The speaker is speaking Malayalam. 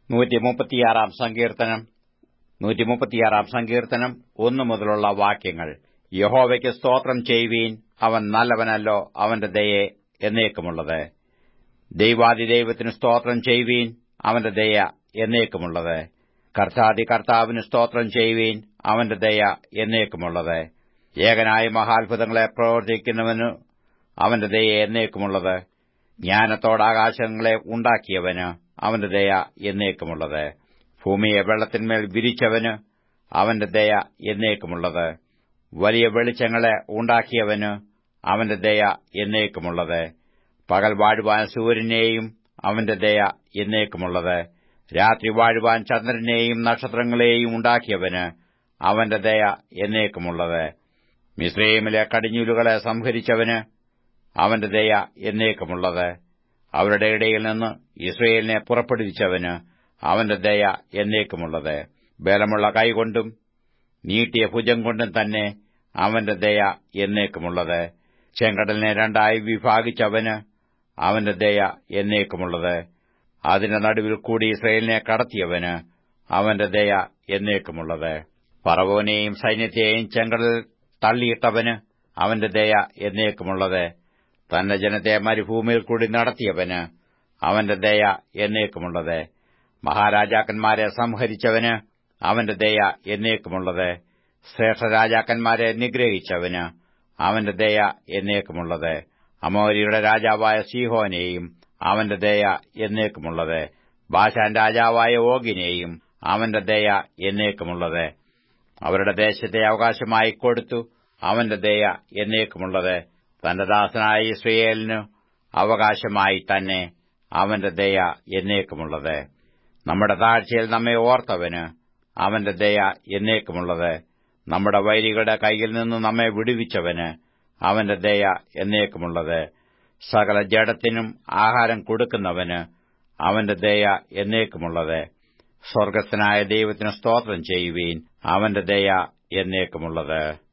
നൂറ്റി മുപ്പത്തിയാറാം സങ്കീർത്തനം നൂറ്റി മുപ്പത്തിയാറാം സങ്കീർത്തനം ഒന്നു മുതലുള്ള വാക്യങ്ങൾ യഹോവയ്ക്ക് സ്തോത്രം ചെയ്യുവീൻ അവൻ നല്ലവനല്ലോ അവന്റെ ദയെ എന്നേക്കുമുള്ളത് ദൈവാദിദൈവത്തിന് സ്തോത്രം ചെയ്യുവീൻ അവന്റെ ദയ എന്നേക്കുമുള്ളത് കർത്താദി കർത്താവിന് സ്തോത്രം ചെയ്യുവീൻ അവന്റെ ദയ എന്നേക്കുമുള്ളത് ഏകനായ മഹാത്ഭുതങ്ങളെ പ്രവർത്തിക്കുന്നവന് അവന്റെ ദയ എന്നേക്കുമുള്ളത് ജ്ഞാനത്തോടാകാശങ്ങളെ ഉണ്ടാക്കിയവന് അവന്റെ ദയ എന്നേക്കുമുള്ളത് ഭൂമിയെ വെള്ളത്തിന്മേൽ വിരിച്ചവന് അവന്റെ ദയ എന്നേക്കുമുള്ളത് വലിയ വെളിച്ചങ്ങളെ ഉണ്ടാക്കിയവന് അവന്റെ ദയ എന്നേക്കുമുള്ളത് പകൽ വാഴുവാൻ സൂര്യനെയും അവന്റെ ദയ എന്നേക്കുമുള്ളത് രാത്രി വാഴുവാൻ ചന്ദ്രനെയും നക്ഷത്രങ്ങളെയും ഉണ്ടാക്കിയവന് അവന്റെ ദയ എന്നേക്കുമുള്ളത് മിസ്രൈമിലെ കടിഞ്ഞൂലുകളെ സംഹരിച്ചവന് അവന്റെ ദയ എന്നേക്കുമുള്ളത് അവരുടെ ഇടയിൽ നിന്ന് ഇസ്രയേലിനെ പുറപ്പെടുവിച്ചവന് അവന്റെ ദയ എന്നേക്കുമുള്ളത് ബലമുള്ള കൈകൊണ്ടും നീട്ടിയ ഭുജം കൊണ്ടും തന്നെ അവന്റെ ദയ എന്നേക്കുമുള്ളത് ചെങ്കടലിനെ രണ്ടായി വിഭാഗിച്ചവന് അവന്റെ ദയ എന്നേക്കുമുള്ളത് അതിന്റെ നടുവിൽ കൂടി ഇസ്രയേലിനെ കടത്തിയവന് അവന്റെ ദയ എന്നേക്കുമുള്ളത് പറവോനെയും സൈന്യത്തെയും ചെങ്കടൽ തള്ളിയിട്ടവന് അവന്റെ ദയ എന്നേക്കുമുള്ളത് തന്റെ ജനത്തെ മരുഭൂമിയിൽ കൂടി നടത്തിയവന് അവന്റെ ദയ എന്നേക്കുമുള്ളത് മഹാരാജാക്കന്മാരെ സംഹരിച്ചവന് അവന്റെ ദയ എന്നേക്കുമുള്ളത് ശ്രേഷ്ഠരാജാക്കന്മാരെ നിഗ്രഹിച്ചവന് അവന്റെ ദയ എന്നേക്കുമുള്ളത് അമോരിയുടെ രാജാവായ സീഹോനെയും അവന്റെ ദയ എന്നേക്കുമുള്ളത് ബാഷാൻ രാജാവായ ഓഗിനെയും അവന്റെ ദയ എന്നേക്കുമുള്ളത് അവരുടെ ദേശത്തെ അവകാശമായി കൊടുത്തു അവന്റെ ദയ എന്നേക്കുമുള്ളത് തന്റെ ദാസനായ ഇസ്രയേലിനു അവകാശമായി തന്നെ അവന്റെ ദയ എന്നേക്കുമുള്ളത് നമ്മുടെ താഴ്ചയിൽ നമ്മെ ഓർത്തവന് അവന്റെ ദയ എന്നേക്കുമുള്ളത് നമ്മുടെ വൈരികളുടെ കൈയിൽ നിന്ന് നമ്മെ വിടുവിച്ചവന് അവന്റെ ദയ എന്നേക്കുമുള്ളത് സകല ജഡത്തിനും ആഹാരം കൊടുക്കുന്നവന് അവന്റെ ദയ എന്നേക്കുമുള്ളത് സ്വർഗസ്ഥനായ ദൈവത്തിന് സ്തോത്രം ചെയ്യുവീൻ അവന്റെ ദയ എന്നേക്കുമുള്ളത്